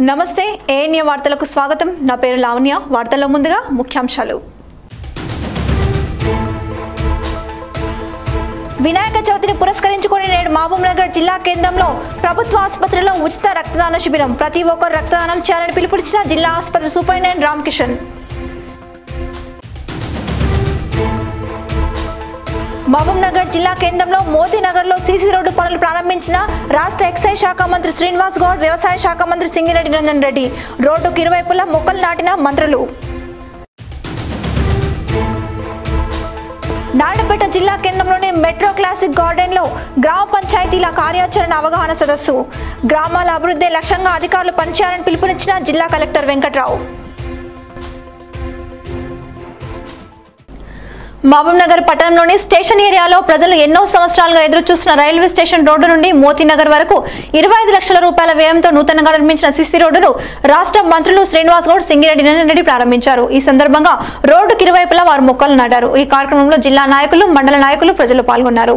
నమస్తే ఏఎన్ఏ వార్తలకు స్వాగతం నా పేరు లావణ్య వార్తల్లో ముందుగా ముఖ్యాంశాలు వినాయక చవితిని పురస్కరించుకొని నేడు మహబూబ్ నగర్ జిల్లా కేంద్రంలో ప్రభుత్వ ఆసుపత్రిలో ఉచిత రక్తదాన శిబిరం ప్రతి ఒక్కరు రక్తదానం చేయాలని పిలుపునిచ్చిన జిల్లా ఆసుపత్రి సూపరింటెండెంట్ రామకిషన్ మహబూబ్ నగర్ జిల్లా కేంద్రంలో మోతీనగర్ లో సీసీ రోడ్డు పనులు ప్రారంభించిన రాష్ట్ర ఎక్సైజ్ శాఖ మంత్రి శ్రీనివాస్ గౌడ్ వ్యవసాయ శాఖ మంత్రి సింగిరెడ్డి రంజన్ రెడ్డి రోడ్డుకు ఇరువైపులా మొక్కలు నాటిన మంత్రులు నాయుడుపేట జిల్లా కేంద్రంలోని మెట్రో క్లాసిక్ గార్డెన్ లో గ్రామ పంచాయతీల కార్యాచరణ అవగాహన సదస్సు గ్రామాల అభివృద్ధి లక్ష్యంగా అధికారులు పనిచేయాలని పిలుపునిచ్చిన జిల్లా కలెక్టర్ వెంకట్రావు మహబూబ్ నగర్ పట్టణంలోని స్టేషన్ ఏరియాలో ప్రజలు ఎన్నో సంవత్సరాలుగా ఎదురు చూస్తున్న రైల్వే స్టేషన్ రోడ్డు నుండి మోతీనగర్ వరకు ఇరవై ఐదు లక్షల రూపాయల వ్యయంతో నూతనంగా నిర్మించిన సిసి రోడ్డును రాష్ట్ర మంత్రులు శ్రీనివాస్ గౌడ్ సింగిరెడ్డి నిరంజన్ రెడ్డి ప్రారంభించారు ఈ సందర్భంగా రోడ్డుకి ఇరువైపులా వారు మొక్కలు నాటారు ఈ కార్యక్రమంలో జిల్లా నాయకులు మండల నాయకులు ప్రజలు పాల్గొన్నారు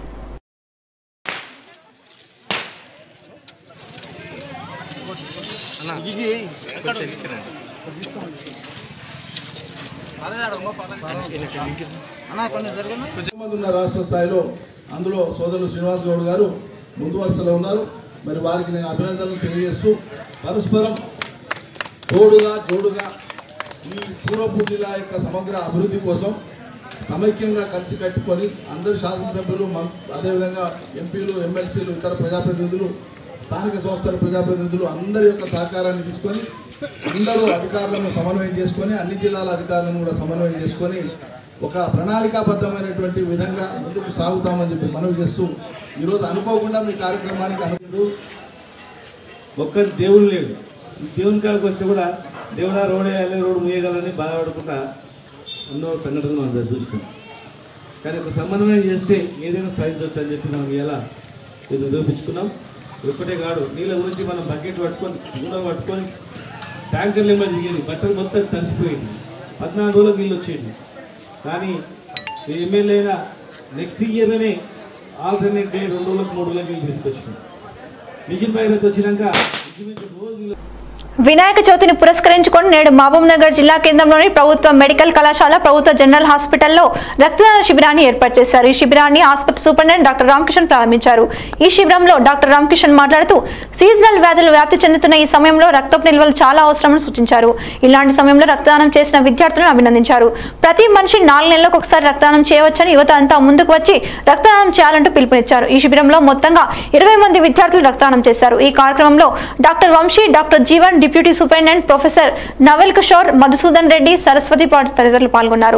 మంది ఉన్న రాష్ట్ర స్థాయిలో అందులో సోదరులు శ్రీనివాస్ గౌడ్ గారు ముందు వరుసలో ఉన్నారు మరి వారికి నేను అభినందనలు తెలియజేస్తూ పరస్పరం తోడుగా జోడుగా ఈ పూర్వపు జిల్లా యొక్క సమగ్ర అభివృద్ధి కోసం సమైక్యంగా కలిసి కట్టుకొని అందరు శాసనసభ్యులు మం అదేవిధంగా ఎంపీలు ఎమ్మెల్సీలు ఇతర ప్రజాప్రతినిధులు స్థానిక సంస్థల ప్రజాప్రతినిధులు అందరి యొక్క సహకారాన్ని తీసుకొని అందరూ అధికారులను సమన్వయం చేసుకొని అన్ని జిల్లాల అధికారులను కూడా సమన్వయం చేసుకొని ఒక ప్రణాళికాబద్ధమైనటువంటి విధంగా ముందుకు సాగుతామని చెప్పి మనవి చేస్తూ ఈరోజు అనుకోకుండా మీ కార్యక్రమానికి అనుకుంటూ ఒక్క దేవుడు లేడు ఈ దేవుని కాడికి వస్తే కూడా దేవుడా రోడ్ వేయాలి రోడ్డు మూయగలని బాధపడకుండా ఎన్నో సంఘటనలు మనం చూస్తాం కానీ ఒక సమన్వయం చేస్తే ఏదైనా సాధించవచ్చు అని చెప్పి మనం ఎలా ఇది నిరూపించుకున్నాం ఒక్కటే కాదు నీళ్ళ గురించి మనం బకెట్ పట్టుకొని కూడా పట్టుకొని ట్యాంకర్లు ఏమో దిగేది బట్టలు మొత్తం తడిసిపోయింది పద్నాలుగు రోజులకు నీళ్ళు వచ్చేది కానీ ఈ ఎమ్మెల్యే అయినా నెక్స్ట్ ఇయర్లోనే ఆల్టర్నేట్ డే రెండు రోజులకు మూడు రోజులకు నీళ్ళు తీసుకొచ్చినాం మిషన్ భగీరథ వచ్చినాక ఇంచుమించు రోజు నీళ్ళు వినాయక చవితిని పురస్కరించుకొని నేడు మహబూబ్ నగర్ జిల్లా కేంద్రంలోని ప్రభుత్వ మెడికల్ కళాశాల ప్రభుత్వ జనరల్ హాస్పిటల్లో రక్తదాన శిబిరాన్ని ఏర్పాటు చేశారు ఈ శిబిరాన్ని ఆసుపత్రి సూపరింటెండెంట్ డాక్టర్ రామకిషన్ ప్రారంభించారు ఈ శిబిరంలో డాక్టర్ రామకిషన్ మాట్లాడుతూ సీజనల్ వ్యాధులు వ్యాప్తి చెందుతున్న ఈ సమయంలో రక్తపు నిల్వలు చాలా అవసరమని సూచించారు ఇలాంటి సమయంలో రక్తదానం చేసిన విద్యార్థులను అభినందించారు ప్రతి మనిషి నాలుగు నెలలకు ఒకసారి రక్తదానం చేయవచ్చని యువత అంతా ముందుకు వచ్చి రక్తదానం చేయాలంటూ పిలుపునిచ్చారు ఈ శిబిరంలో మొత్తంగా ఇరవై మంది విద్యార్థులు రక్తదానం చేశారు ఈ కార్యక్రమంలో doctor Vamshi doctor Jeevan deputy superintendent professor Naval Kishore Madhusudan Reddy Saraswati Pati తదితరులు పాల్గొన్నారు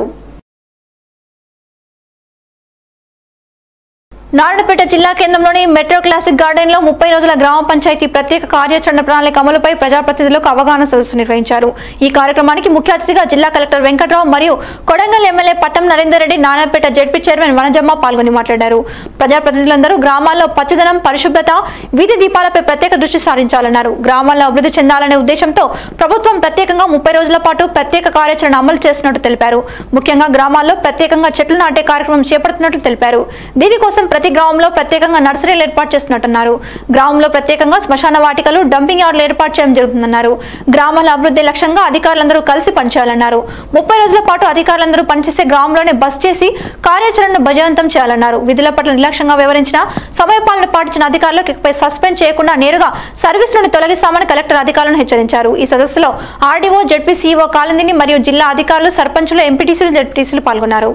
నారాయణపేట జిల్లా కేంద్రంలోని మెట్రో క్లాసిక్ గార్డెన్ లో ముప్పై రోజుల గ్రామ పంచాయతీ ప్రత్యేక కార్యాచరణ ప్రణాళిక అమలుపై ప్రజాప్రతినిధులకు అవగాహన సదస్సు నిర్వహించారు ఈ కార్యక్రమానికి ముఖ్య అతిథిగా జిల్లా కలెక్టర్ వెంకట్రావు మరియు Kodangal MLA Pattam Narender Reddy Narayanpet ZP chairman Vanajamma పాల్గొని మాట్లాడారు ప్రజాప్రతినిధులందరూ గ్రామాల్లో పచ్చదనం పరిశుభ్రత వీధి దీపాలపై ప్రత్యేక దృష్టి సారించాలన్నారు గ్రామాల్లో అభివృద్ధి చెందాలనే ఉద్దేశంతో ప్రభుత్వం ప్రత్యేకంగా ముప్పై రోజుల పాటు ప్రత్యేక కార్యాచరణ అమలు చేస్తున్నట్టు తెలిపారు ముఖ్యంగా గ్రామాల్లో ప్రత్యేకంగా చెట్లు నాటే కార్యక్రమం చేపడుతున్నట్టు తెలిపారు దీనికోసం ప్రతి గ్రామంలో ప్రత్యేకంగా నర్సరీలు ఏర్పాటు చేస్తున్నట్టున్నారు గ్రామంలో ప్రత్యేకంగా శ్మశాన వాటికలు డంపింగ్ యార్డులు ఏర్పాటు చేయడం జరుగుతుందన్నారు గ్రామాల అభివృద్ధి లక్ష్యంగా అధికారులందరూ కలిసి పనిచేయాలన్నారు ముప్పై రోజుల పాటు అధికారులందరూ పనిచేసే గ్రామంలోనే బస్ చేసి కార్యాచరణను భజవంతం చేయాలన్నారు విధుల పట్ల నిర్లక్ష్యంగా వివరించిన సమయపాలన పాటించిన అధికారులకు ఇకపై సస్పెండ్ చేయకుండా నేరుగా సర్వీస్ నుండి తొలగిస్తామని కలెక్టర్ అధికారులను హెచ్చరించారు ఈ సదస్సులో ఆర్డీఓ జడ్పీ సీఈఓ కాలందిని మరియు జిల్లా అధికారులు సర్పంచులు ఎంపీటీసీలు జడ్పీటీసీలు పాల్గొన్నారు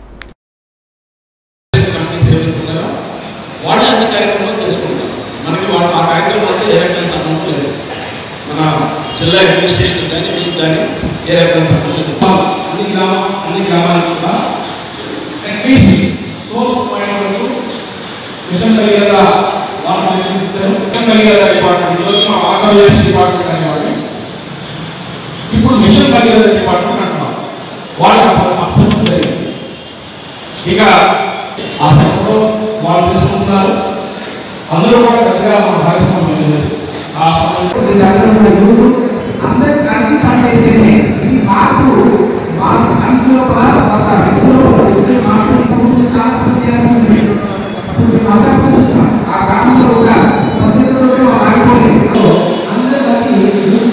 కంపెనీస్ ఏవైతే ఉన్నాయో వాళ్ళే అన్ని కార్యక్రమాలు చేసుకుంటారు మనకి వాళ్ళ ఆ కార్యక్రమం అంతా ఏ రకమైన సంబంధం లేదు మన జిల్లా అడ్మినిస్ట్రేషన్ కానీ మీకు కానీ ఏ రకమైన సంబంధం లేదు అన్ని గ్రామ అన్ని గ్రామాలకు కూడా అట్లీస్ట్ సోర్స్ పాయింట్ వరకు మిషన్ కలిగేద వాళ్ళు నిర్మించారు మిషన్ కలిగేద డిపార్ట్మెంట్ ఈరోజు మా ఆర్గనైజేషన్ డిపార్ట్మెంట్ అనేవాళ్ళు ఇప్పుడు మిషన్ కలిగేద డిపార్ట్మెంట్ అంటున్నాం వాళ్ళు అప్సెట్ జరిగింది ఇక ఆ సమయంలో వాళ్ళు తీసుకుంటున్నారు అందరూ కూడా పెద్దగా మన భాగస్వామ్యం లేదు ఆ సమయంలో అందరూ కలిసి పనిచేస్తేనే ఈ మార్పు మార్పు మనిషి లోపల ఒక వ్యక్తి లోపల వచ్చే మార్పు ఇప్పుడు చాలా కృషి చేయాల్సి ఉంది. ఇప్పుడు మేము అందరం చూస్తున్నాం. ఆ గ్రామంలో ఒక స్వచ్ఛతలో ఆగిపోయి అందరూ కలిసి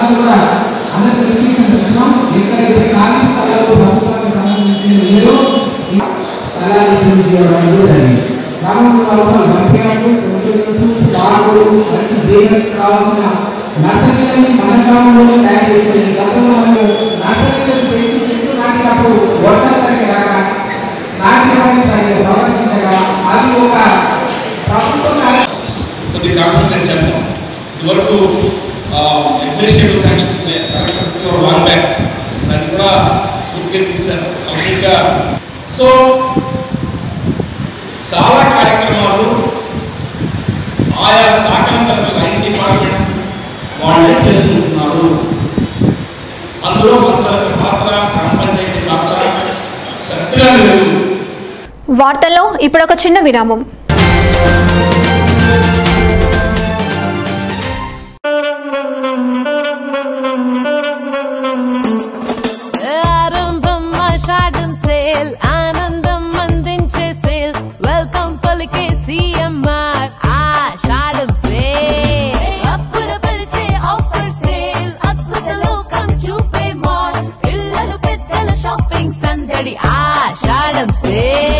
స్థలాలు కూడా అందరికి రిస్ట్రిక్షన్స్ ఇచ్చినాం ఎక్కడైతే ఖాళీ స్థలాలు ప్రభుత్వానికి సంబంధించిన లేదో ఈ స్థలాలు చూపించడం జరిగింది గ్రామంలో కావాల్సిన బంతియాలు పాలు మంచి దేనికి కావాల్సిన నర్సరీలని మన గ్రామంలోనే తయారు చేసేది గతంలో మనం నర్సరీలను పెంచి చెట్లు నాటినప్పుడు వర్షాలు సరిగ్గా రాక నాటినవాడిని సరిగ్గా సంరక్షించగా అది ఒక ప్రభుత్వం కొద్ది కాన్సన్ట్రేట్ చేస్తాం ఇదివరకు administrative sanctions correct six hour one back దాన్ని కూడా పూర్తిగా తీశారు కంప్లీట్గా సో చాలా కార్యక్రమాలు ఆయా శాఖల తరఫు లైన్ డిపార్ట్మెంట్స్ వాళ్ళే చేసుకుంటున్నారు అందులో మన పాత్ర గ్రామ పంచాయతీ పాత్ర పెద్దగా లేదు వార్తల్లో ఇప్పుడు ఒక చిన్న విరామం ఆరంభం ఆషాఢం సేల్ ఆనందం అందించే సేల్ వెల్కమ్ పలికే సిఎంఆర్ ఆషాఢం సేల్ అప్పుల పరిచే ఆఫర్ సేల్ అద్భుత లోకం చూపే మాల్ పిల్లలు పెద్దల షాపింగ్ సందడి Ashadham sale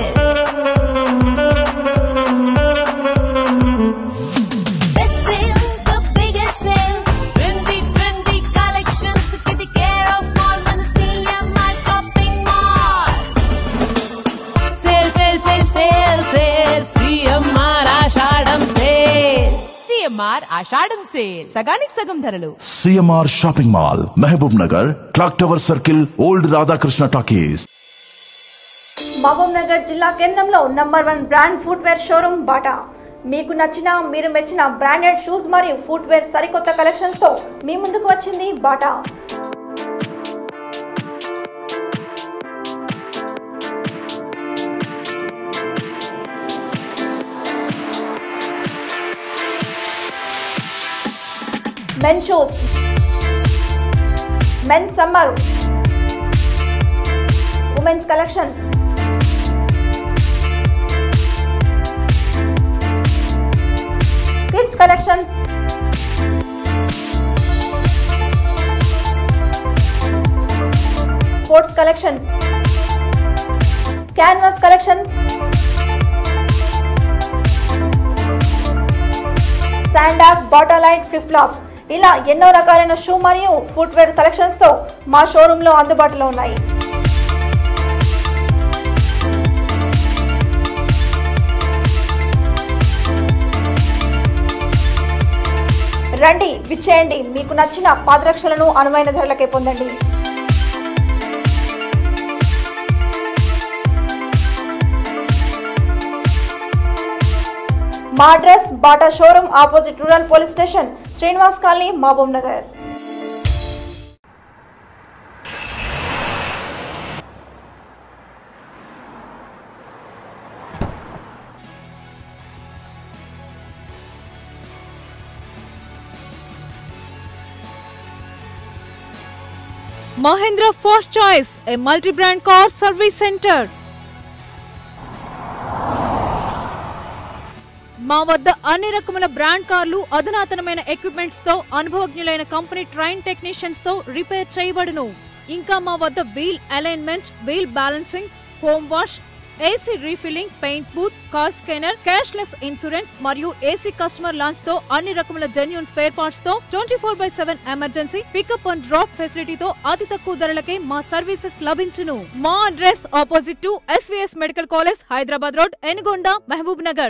Best sale, the biggest sale. Trendy, trendy collections. Get the care of all మన CMR shopping mall. Sale, sale, sale, sale, sale. CMR Ashadham sale CMR Ashadham sale సగానికి సగం ధరలు CMR shopping mall Mahbubnagar clock tower circle old Radhakrishna talkies Mahbubnagar జిల్లా కేంద్రంలో number one brand footwear showroom Bata మీకు నచ్చిన మీరు మెచ్చిన బ్రాండెడ్ షూస్ మరియు ఫుట్వేర్ సరికొత్త కలెక్షన్స్తో మీ ముందుకు వచ్చింది Bata men shoes men summer women's collections kids collections sports collections canvas collections Sandak Bata light flip flops ఇలా ఎన్నో రకాలైన షూ మరియు ఫుట్వేర్ కలెక్షన్స్తో మా షోరూంలో అందుబాటులో ఉన్నాయి రండి విచ్చేయండి మీకు నచ్చిన పాదరక్షలను అనువైన ధరలకే పొందండి మా address Bata showroom opposite rural police station Srinivas colony Mahbubnagar Mahindra First Choice, a multi-brand car service center. మా వద్ద అన్ని రకముల బ్రాండ్ కార్లు అధునాతనమైన ఎక్విప్మెంట్స్ తో అనుభవజ్ఞులైన కంపెనీ ట్రైన్ టెక్నీషియన్స్ తో రిపేర్ చేయబడును ఇంకా మా వద్ద wheel alignment wheel balancing foam wash AC refilling paint booth car scanner cashless insurance మరియు ఏసీ కస్టమర్ లాంచ్ తో అన్ని రకముల జెన్యున్ స్పేర్ పార్ట్స్ తో twenty four by seven emergency pickup and drop ఫెసిలిటీతో అతి తక్కువ ధరలకే మా సర్వీసెస్ లభించును మా address opposite to SVS medical college Hyderabad road Enugonda Mahbubnagar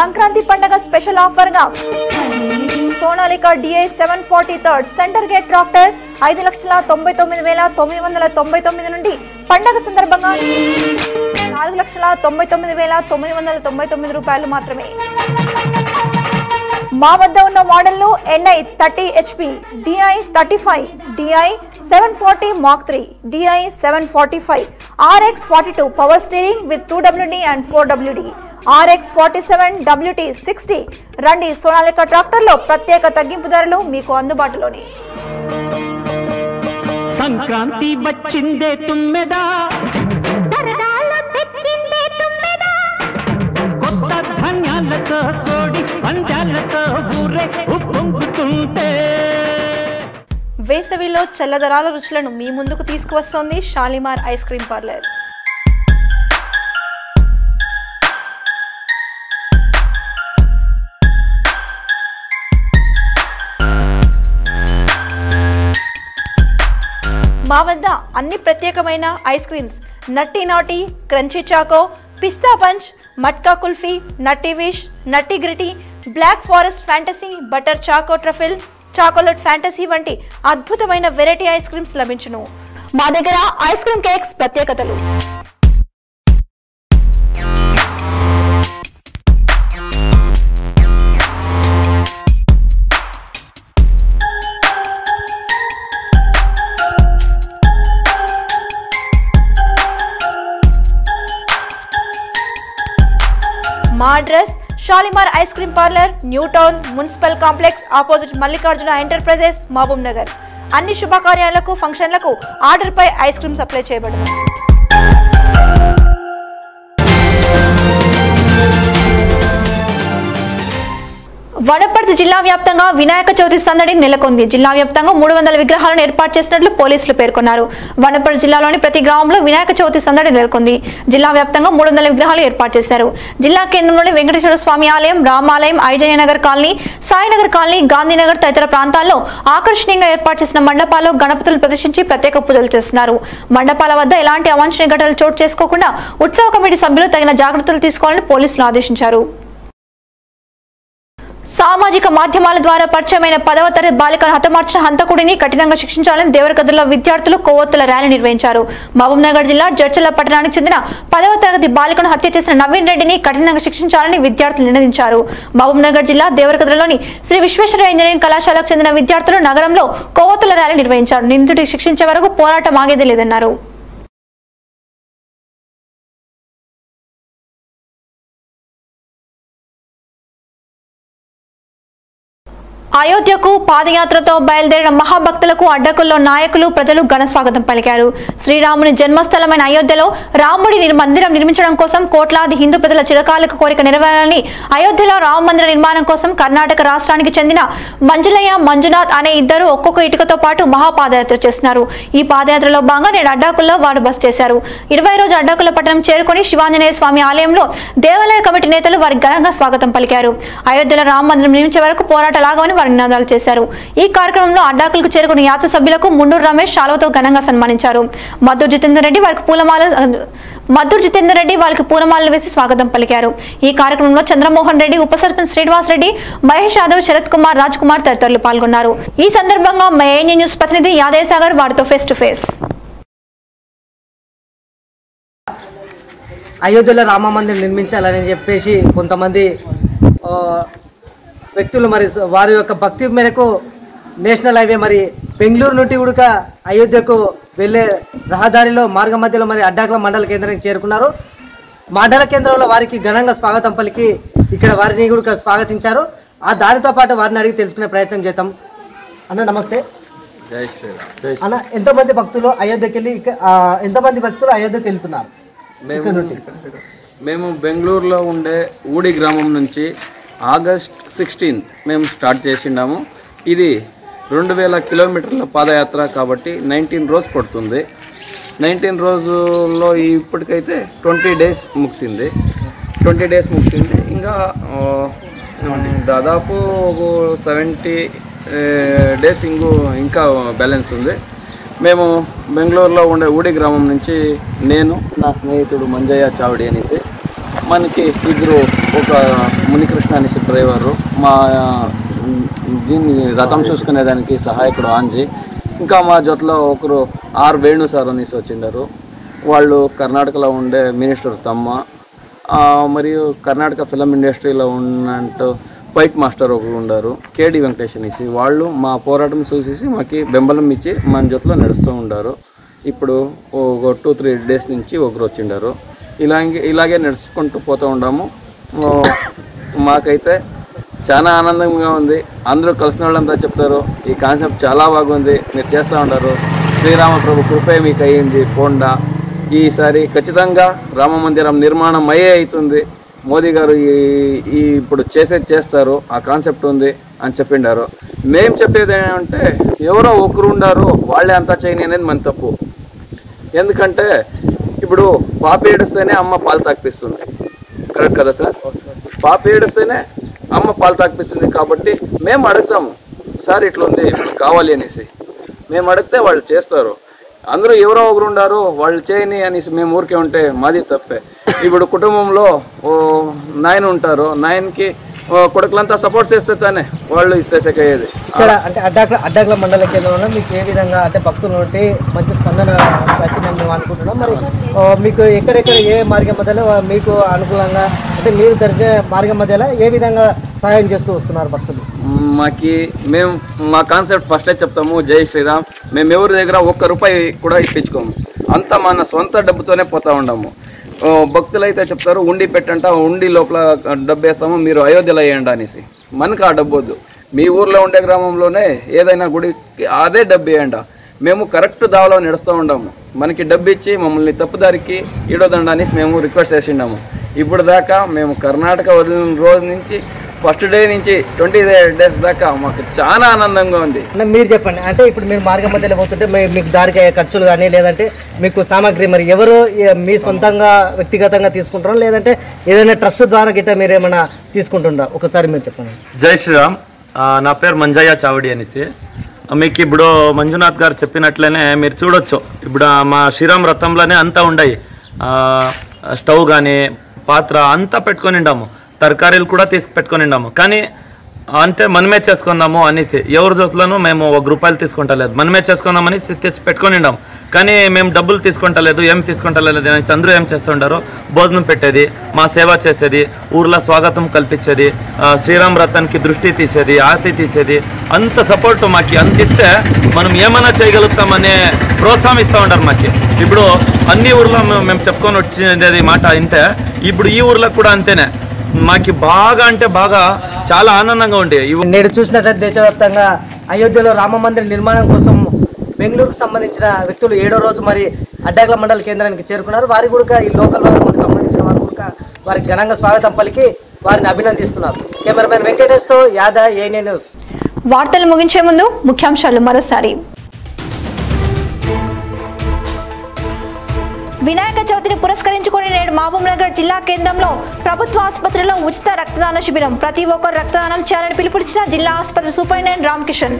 Sankranti పండగ స్పెషల్ ఆఫర్ గా Sonalika DI seven forty third centre gate tractor ఐదు లక్షల తొంభై తొమ్మిది వేల తొమ్మిది వందల తొంభై తొమ్మిది నుండి పండగ సందర్భంగా నాలుగు లక్షల తొంభై తొమ్మిది వేల తొమ్మిది వందల తొంభై తొమ్మిది రూపాయలు మాత్రమే మా వద్ద ఉన్న మోడళ్లు NI thirty HP DI thirty five DI seven forty mark three DI seven forty five RX forty two power steering with two WD and four WD RX forty seven WT sixty రండి సోనాలిక ట్రాక్టర్లో ప్రత్యేక తగ్గింపు ధరలు మీకు అందుబాటులోనే సంక్రాంతి వచ్చిందే తుమ్మెదా కొత్త ధాన్యాలతో కోడి పంచాలతో ఊరే ఉప్పొంగుతుంటే వేసవిలో చల్లదరాల రుచులను మీ ముందుకు తీసుకువస్తోంది షాలిమార్ ఐస్ క్రీమ్ పార్లర్ మా వద్ద అన్ని ప్రత్యేకమైన ice creams nutty naughty crunchy choco pista punch matka kulfi nutty wish nutty gritty black forest fantasy butter choco truffle chocolate fantasy వంటి అద్భుతమైన వెరైటీ ఐస్ క్రీమ్స్ లభించును మా దగ్గర ఐస్ క్రీమ్ కేక్స్ ప్రత్యేకతలు మా address Shalimar ice cream parlour new town municipal complex opposite Mallikarjuna enterprises Mahbubnagar అన్ని శుభకార్యాలకు ఫంక్షన్లకు ఆర్డర్పై ఐస్ క్రీమ్ సప్లై చేయబడును వనపర్తి జిల్లా వ్యాప్తంగా వినాయక చవితి సందడి నెలకొంది జిల్లా వ్యాప్తంగా మూడు వందల విగ్రహాలను ఏర్పాటు చేసినట్లు పోలీసులు పేర్కొన్నారు వనపర్తి జిల్లాలోని ప్రతి గ్రామంలో వినాయక చవితి సందడి నెలకొంది జిల్లా వ్యాప్తంగా మూడు వందల విగ్రహాలు ఏర్పాటు చేశారు జిల్లా కేంద్రంలోని వెంకటేశ్వర స్వామి ఆలయం రామాలయం ఐజయ నగర్ కాలనీ సాయినగర్ కాలనీ గాంధీనగర్ తదితర ప్రాంతాల్లో ఆకర్షణీయంగా ఏర్పాటు చేసిన మండపాల్లో గణపతులు ప్రదర్శించి ప్రత్యేక పూజలు చేస్తున్నారు మండపాల వద్ద ఎలాంటి అవాంఛనీయ ఘటనలు చోటు చేసుకోకుండా ఉత్సవ కమిటీ సభ్యులు తగిన జాగ్రత్తలు తీసుకోవాలని పోలీసులు ఆదేశించారు సామాజిక మాధ్యమాల ద్వారా పరిచయమైన పదవ తరగతి బాలికను హతమార్చిన హంతకుడిని కఠినంగా శిక్షించాలని దేవరకద్రలో విద్యార్థులు కొవ్వొత్తుల ర్యాలీ నిర్వహించారు మహబూబ్నగర్ జిల్లా జడ్చల పట్టణానికి చెందిన పదవ తరగతి బాలికను హత్య చేసిన నవీన్ రెడ్డిని కఠినంగా శిక్షించాలని విద్యార్థులు నినదించారు మహబూబ్నగర్ జిల్లా దేవరకద్రలోని శ్రీ విశ్వేశ్వర ఇంజనీరింగ్ కళాశాలకు చెందిన విద్యార్థులు నగరంలో కొవ్వొత్తుల ర్యాలీ నిర్వహించారు నిందితుడిని శిక్షించే వరకు పోరాటం ఆగేది లేదన్నారు అయోధ్యకు పాదయాత్రతో బయలుదేరిన మహాభక్తులకు అడ్డకుల్లో నాయకులు ప్రజలు ఘన స్వాగతం పలికారు శ్రీరాముని జన్మస్థలమైన అయోధ్యలో రాముడి నిర్- మందిరం నిర్మించడం కోసం కోట్లాది హిందూ ప్రజల చిరకాలిక కోరిక నెరవేరాలని అయోధ్యలో రామ మందిర నిర్మాణం కోసం కర్ణాటక రాష్ట్రానికి చెందిన మంజులయ్య మంజునాథ్ అనే ఇద్దరు ఒక్కొక్క ఇటుకతో పాటు మహాపాదయాత్ర చేస్తున్నారు ఈ పాదయాత్రలో భాగంగా నేడు అడ్డాకుల్లో వారు బస్ చేశారు ఇరవై రోజు అడ్డాకుల పట్టణం చేరుకొని శివాంజనేయ స్వామి ఆలయంలో దేవాలయ కమిటీ నేతలు వారికి ఘనంగా స్వాగతం పలికారు అయోధ్యలో రామ మందిరం నిర్మించే వరకు పోరాటలాగమని వారు నినాదాలు చేశారు ఈ కార్యక్రమంలో అడ్డాకులకు చేరుకున్న యాత్ర సభ్యులకు ముండూరు రమేష్ శాలువతో ఘనంగా సన్మానించారు మద్దూరు జితేందర్ రెడ్డి వారికి పూలమాల మద్దూరు జితేందర్ రెడ్డి వారికి పూలమాలలు వేసి స్వాగతం పలికారు ఈ కార్యక్రమంలో చంద్రమోహన్ రెడ్డి ఉప సర్పంచ్ శ్రీనివాస్ రెడ్డి మహేష్ యాదవ్ శరత్ కుమార్ రాజ్ కుమార్ తదితరులు పాల్గొన్నారు ఈ సందర్భంగా మఏఎన్యూ న్యూస్ ప్రతినిధి యాదయ్య సాగర్ వారితో ఫేస్ టు ఫేస్ అయోధ్యలో రామ మందిరం నిర్మించాలని చెప్పేసి కొంతమంది ఆ, వ్యక్తులు మరి స- వారి యొక్క భక్తి మేరకు నేషనల్ హైవే మరి బెంగళూరు నుండి కూడా అయోధ్యకు వెళ్ళే రహదారిలో మార్గ మధ్యలో మరి అడ్డాకుల మండల కేంద్రానికి చేరుకున్నారు మండల కేంద్రంలో వారికి ఘనంగా స్వాగతం పలికి ఇక్కడ వారిని కూడా స్వాగతించారు ఆ దారితో పాటు వారిని అడిగి తెలుసుకునే ప్రయత్నం చేద్దాం అన్న నమస్తే జై శ్రీరామ్ అన్న ఎంతమంది భక్తులు అయోధ్యకి వెళ్ళి ఇక- ఆ, ఎంతమంది భక్తులు అయోధ్యకి వెళ్తున్నారు ఇక్కడ నుండి మేము బెంగళూరులో ఉండే ఊడి గ్రామం నుంచి ఆగస్ట్ సిక్స్టీన్ మేము స్టార్ట్ చేసిండాము ఇది రెండు వేల కిలోమీటర్ల పాదయాత్ర కాబట్టి నైన్టీన్ రోజు పడుతుంది నైన్టీన్ రోజుల్లో ఇప్పటికైతే ట్వంటీ డేస్ ముగిసింది ట్వంటీ డేస్ ముగిసింది ఇంకా ఆ, దాదాపు సెవెంటీ డేస్ ఇంకో ఇంకా బ్యాలెన్స్ ఉంది మేము బెంగళూరులో ఉండే ఊడి గ్రామం నుంచి నేను నా స్నేహితుడు మంజయ్య చావడి అనేసి మనకి ఇద్దరు ఒక మునికర అనేసి డ్రైవరు మా ఆ, దీన్ని రథం చూసుకునేదానికి సహాయకుడు ఆంజీ ఇంకా మా జొతలో ఒకరు ఆర్ వేణు సార్ అనేసి వచ్చిండారు వాళ్ళు కర్ణాటకలో ఉండే మినిస్టర్ తమ్మ ఆ, మరియు కర్ణాటక ఫిలిం ఇండస్ట్రీలో ఉన్నట్టు ఫైట్ మాస్టర్ ఒకరు ఉన్నారు కేడి వెంకటేష్ అనేసి వాళ్ళు మా పోరాటం చూసేసి మాకు బెంబలం ఇచ్చి మన జొతలో నడుస్తూ ఉండారు ఇప్పుడు ఒక టూ త్రీ డేస్ నుంచి ఒకరు వచ్చిండారు ఇలాగే ఇలాగే నడుచుకుంటూ పోతూ ఉన్నాము ఆ, మాకైతే చాలా ఆనందంగా ఉంది అందరూ కలిసిన వాళ్ళంతా చెప్తారు ఈ కాన్సెప్ట్ చాలా బాగుంది మీరు చేస్తూ ఉంటారు శ్రీరామ ప్రభు కృపే మీకు అయ్యింది పోండా ఈసారి ఖచ్చితంగా రామ మందిరం నిర్మాణం అయ్యే అవుతుంది మోదీ గారు ఈ ఈ ఇప్పుడు చేసేది చేస్తారు ఆ కాన్సెప్ట్ ఉంది అని చెప్పిండారు మేము చెప్పేది ఏమంటే ఎవరో ఒకరు ఉండారు వాళ్ళే అంతా చేయని అనేది మన తప్పు ఎందుకంటే ఇప్పుడు పాప ఏడుస్తేనే అమ్మ పాలు తాకిపిస్తుంది కరెక్ట్ కదా సార్ పాప ఏడుస్తేనే అమ్మ పాలు తాకిపిస్తుంది కాబట్టి మేము అడుగుతాము సార్ ఇట్లా ఉంది ఇప్పుడు కావాలి అనేసి మేము అడిగితే వాళ్ళు చేస్తారు అందరూ ఎవరో ఒకరు ఉండారు వాళ్ళు చేయని అనేసి మేము ఊరికే ఉంటే మాది తప్పే ఇప్పుడు కుటుంబంలో ఓ నాయన ఉంటారు నాయనకి ఓ కొడుకులంతా సపోర్ట్ చేస్తే తానే వాళ్ళు ఇచ్చేసేకయ్యేది ఇక్కడ అంటే అడ్డాకుల అడ్డాకుల మండల కేంద్రంలో మీకు ఏ విధంగా అంటే భక్తుల నుండి మంచి స్పందన వచ్చిందని మేము అనుకుంటున్నాం మరి ఆ, మీకు ఎక్కడెక్కడ ఏ మార్గం మధ్యలో ఆ, మీకు అనుకూలంగా అంటే మీరు దర్శన మార్గం మధ్యలో ఏ విధంగా సహాయం చేస్తూ వస్తున్నారు భక్తులు మాకి మేము మా కాన్సెప్ట్ ఫస్టే చెప్తాము జై శ్రీరామ్ మేము ఎవరి దగ్గర ఒక్క రూపాయి కూడా ఇప్పించుకోము అంతా మన సొంత డబ్బుతోనే పోతా ఉండము ఓ, భక్తులు అయితే చెప్తారు ఉండి పెట్టంట ఉండి లోపల డబ్బు వేస్తాము మీరు అయోధ్యలో వేయండి అనేసి మనకు ఆ డబ్బు వద్దు మీ ఊర్లో ఉండే గ్రామంలోనే ఏదైనా గుడికి అదే డబ్బు వేయండి మేము కరెక్ట్ దావలో నడుస్తూ ఉండము మనకి డబ్బు ఇచ్చి మమ్మల్ని తప్పుదారికి ఈడోదండ అనేసి మేము రిక్వెస్ట్ చేసిండాము ఇప్పుడు దాకా మేము కర్ణాటక వదిలిన రోజు నుంచి ఫస్ట్ డే నుంచి ట్వంటీ డేస్ దాకా మాకు చాలా ఆనందంగా ఉంది అంటే మీరు చెప్పండి అంటే ఇప్పుడు మీరు మార్గం మధ్యలో పోతుంటే మీ- మీకు దారికి అయ్యే ఖర్చులు కానీ లేదంటే మీకు సామాగ్రి మరి ఎవరు ఏ- మీ సొంతంగా వ్యక్తిగతంగా తీసుకుంటారా లేదంటే ఏదైనా ట్రస్ట్ ద్వారా గిట్ట మీరు ఏమైనా తీసుకుంటుండ్రా ఒకసారి మీరు చెప్పండి జై శ్రీరామ్ ఆ, నా పేరు మంజయ్య చావడి అనేసి ఆ, మీకు ఇప్పుడు మంజునాథ్ గారు చెప్పినట్లనే మీరు చూడొచ్చు ఇప్పుడు ఆ మా శ్రీరామ్ రథంలోనే అంతా ఉండయి ఆ, స్టవ్ కానీ పాత్ర అంతా పెట్టుకొని ఉండాము తరకారీలు కూడా తీసి పెట్టుకొని ఉండాము కానీ అంటే మనమే చేసుకుందాము అనేసి ఎవరి జోతులను మేము ఒక రూపాయలు తీసుకుంటలేదు మనమే చేసుకుందాం అనేసి తెచ్చి పెట్టుకొని ఉండాం కానీ మేము డబ్బులు తీసుకుంటలేదు ఏం తీసుకుంటలేదు అనేసి అందరూ ఏం చేస్తుంటారు భోజనం పెట్టేది మా సేవ చేసేది ఊర్లో స్వాగతం కల్పించేది ఆ, శ్రీరామ్ రథానికి దృష్టి తీసేది ఆరతి తీసేది అంత సపోర్ట్ మాకి అంత ఇస్తే మనం ఏమైనా చేయగలుగుతామనే ప్రోత్సాహం ఇస్తూ ఉంటారు మాకి ఇప్పుడు అన్ని ఊర్లో మేము మేము చెప్పుకొని వచ్చినది మాట ఇంతే ఇప్పుడు ఈ ఊర్లో కూడా అంతేనే మాకి బాగా అంటే బాగా చాలా ఆనందంగా ఉండే ఇవి నేడు చూసినట్లయితే దేశవ్యాప్తంగా అయోధ్యలో రామ మందిర నిర్మాణం కోసం బెంగళూరుకు సంబంధించిన వ్యక్తులు ఏడో రోజు మరి అడ్డాకుల మండల కేంద్రానికి చేరుకున్నారు వారి కూడా ఈ లోకల్ వారికి మనకు సంబంధించిన వారు కూడా వారికి ఘనంగా స్వాగతం పలికి వారిని అభినందిస్తున్నారు కెమెరామెన్ వెంకటేష్తో యాదా ఏఎన్ఏ న్యూస్ వార్తలు ముగించే ముందు ముఖ్యాంశాలు మరోసారి వినాయక చవితిని పురస్కరించుకుని నేడు మహబూబ్ నగర్ జిల్లా కేంద్రంలో ప్రభుత్వ ఆసుపత్రిలో ఉచిత రక్తదాన శిబిరం ప్రతి ఒక్కరు రక్తదానం చేయాలని పిలుపునిచ్చిన జిల్లా ఆసుపత్రి సూపరింటెండెంట్ రామకిషన్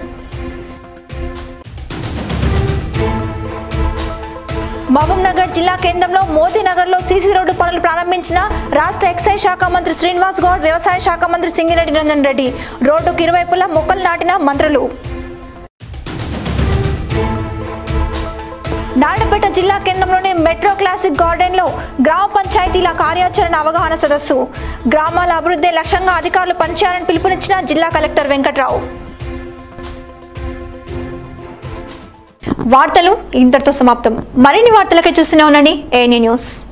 మహబూబ్ నగర్ జిల్లా కేంద్రంలో మోదీనగర్ లో సీసీ రోడ్డు పనులు ప్రారంభించిన రాష్ట్ర ఎక్సైజ్ శాఖ మంత్రి శ్రీనివాస్ గౌడ్ వ్యవసాయ శాఖ మంత్రి సింగిరెడ్డి రంజన్ రెడ్డి రోడ్డుకు ఇరువైపులా మొక్కలు నాటిన మంత్రులు నాయుడుపేట జిల్లా కేంద్రంలోని మెట్రో క్లాసిక్ గార్డెన్ లో గ్రామ పంచాయతీల కార్యాచరణ అవగాహన సదస్సు గ్రామాల అభివృద్ధి లక్ష్యంగా అధికారులు పనిచేయాలని పిలుపునిచ్చిన జిల్లా కలెక్టర్ వెంకట్రావు వార్తలు ఇంతటితో సమాప్తం మరిన్ని వార్తలకే చూస్తూనే ఉండండి ఏఎన్యూ న్యూస్